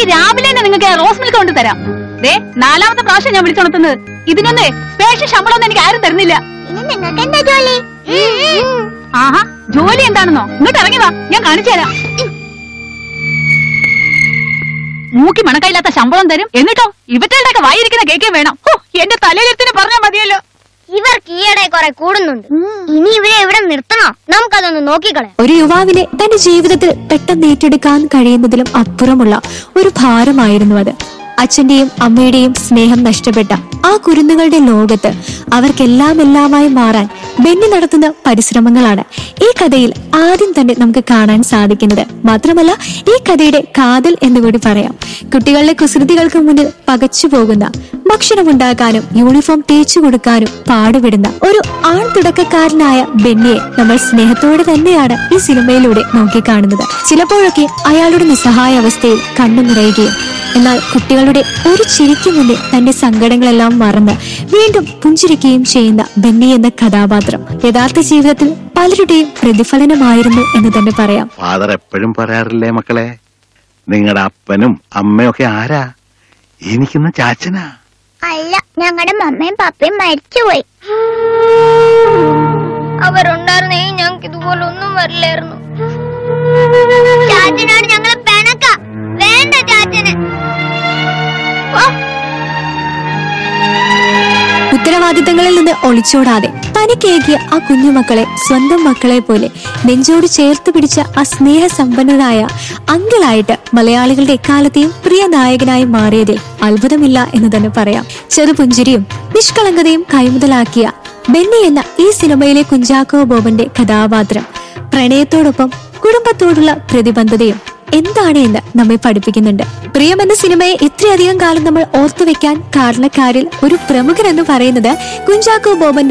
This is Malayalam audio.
രാവിലെ തന്നെ നിങ്ങൾക്ക് റോസ് മിൽക്ക് കൊണ്ട് തരാം ദേ നാലാമത്തെ പ്രാവശ്യം ഞാൻ വിളിച്ചുണർത്തുന്നത് ഇതിനൊന്നേ സ്പെഷ്യൽ ശമ്പളം എനിക്ക് ആരും തരുന്നില്ല ഇനി നിങ്ങൾക്ക് എന്താ ജോലി ആഹാ ജോലി എന്താണെന്നോ ഇങ്ങോട്ട് ഇറങ്ങി വാ ഞാൻ കാണിച്ചു തരാം മൂക്കി മണക്കയില്ലാത്ത ശമ്പളം തരും എന്നിട്ടോ ഇവറ്റകളുടെ ഒക്കെ വായിരിക്കുന്ന കേക്കേ വേണം ഹോ, എന്റെ തലയിലെത്തിന് പറഞ്ഞാൽ മതിയല്ലോ ഇവർക്ക് ഈയിടെ കുറെ കൂടുന്നുണ്ട് ഇനി ഇവരെ ഇവിടെ നിർത്തണോ നമുക്കതൊന്ന് നോക്കിക്കളയാം ഒരു യുവാവിനെ തന്റെ ജീവിതത്തിൽ പെട്ടെന്ന് ഏറ്റെടുക്കാൻ കഴിയുന്നതിലും അപ്പുറമുള്ള ഒരു ഭാരമായിരുന്നു അത് അച്ഛന്റെയും അമ്മയുടെയും സ്നേഹം നഷ്ടപ്പെട്ട ആ കുരുന്നുകളുടെ ലോകത്ത് അവർക്കെല്ലാം എല്ലാമായി മാറാൻ ബെന്നി നടത്തുന്ന പരിശ്രമങ്ങളാണ് ഈ കഥയിൽ ആദ്യം തന്നെ നമുക്ക് കാണാൻ സാധിക്കുന്നത് മാത്രമല്ല ഈ കഥയുടെ കാതൽ എന്നുകൂടി പറയാം കുട്ടികളുടെ കുസൃതികൾക്ക് മുന്നിൽ പകച്ചു പോകുന്ന ഭക്ഷണമുണ്ടാക്കാനും യൂണിഫോം തേച്ചു കൊടുക്കാനും പാടുപെടുന്ന ഒരു ആൺ തുടക്കക്കാരനായ ബെന്നിയെ നമ്മൾ സ്നേഹത്തോടെ തന്നെയാണ് ഈ സിനിമയിലൂടെ നോക്കിക്കാണുന്നത് ചിലപ്പോഴൊക്കെ അയാളുടെ നിസ്സഹായ അവസ്ഥയിൽ കണ്ണു നിറയുകയും എന്നാൽ കുട്ടികളുടെ ഒരു ചിരിക്ക് മുന്നിൽ തന്റെ സങ്കടങ്ങളെല്ലാം മറന്ന് വീണ്ടും പുഞ്ചിരിക്കുകയും ചെയ്യുന്ന ബെന്നി എന്ന കഥാപാത്രം യഥാർത്ഥ ജീവിതത്തിൽ പലരുടെയും പ്രതിഫലനമായിരുന്നു എന്ന് തന്നെ പറയാം ഫാദർ എപ്പോഴും പറയാറില്ലേ മക്കളെ നിങ്ങളുടെ അപ്പനും അമ്മയും ഒക്കെ ആരാ എനിക്കിന്ന് ചാച്ചനാ അല്ല ഞങ്ങളുടെ മമ്മയും പപ്പയും മരിച്ചുപോയി അവരുണ്ടായിരുന്നേ ഞങ്ങൾക്ക് ഇതുപോലെ ഒന്നും വരില്ലായിരുന്നു ചാച്ചനാണ് ഞങ്ങളെ പിണക്ക വേണ്ട ചാച്ചന് ഓ ഉത്തരവാദിത്തങ്ങളിൽ നിന്ന് ഒളിച്ചോടാതെ തനിക്കേകിയ ആ കുഞ്ഞുമക്കളെ സ്വന്തം മക്കളെ പോലെ നെഞ്ചോട് ചേർത്ത് പിടിച്ച ആ സ്നേഹസമ്പന്നനായ അങ്കിളായിട്ട് മലയാളികളുടെ എക്കാലത്തെയും പ്രിയ നായകനായി മാറിയതിൽ അത്ഭുതമില്ല എന്ന് തന്നെ പറയാം ചെറുപുഞ്ചിരിയും നിഷ്കളങ്കതയും കൈമുതലാക്കിയ ബെന്നി എന്ന ഈ സിനിമയിലെ കുഞ്ചാക്കോ ബോബന്റെ കഥാപാത്രം പ്രണയത്തോടൊപ്പം കുടുംബത്തോടുള്ള പ്രതിബദ്ധതയും എന്താണ് എന്ന് നമ്മെ പഠിപ്പിക്കുന്നുണ്ട് പ്രിയം എന്ന സിനിമയെ ഇത്രയധികം കാലം നമ്മൾ ഓർത്തു വെക്കാൻ കാരണക്കാരിൽ ഒരു പ്രമുഖൻ എന്ന് പറയുന്നത് കുഞ്ചാക്കോ ബോബന്റെ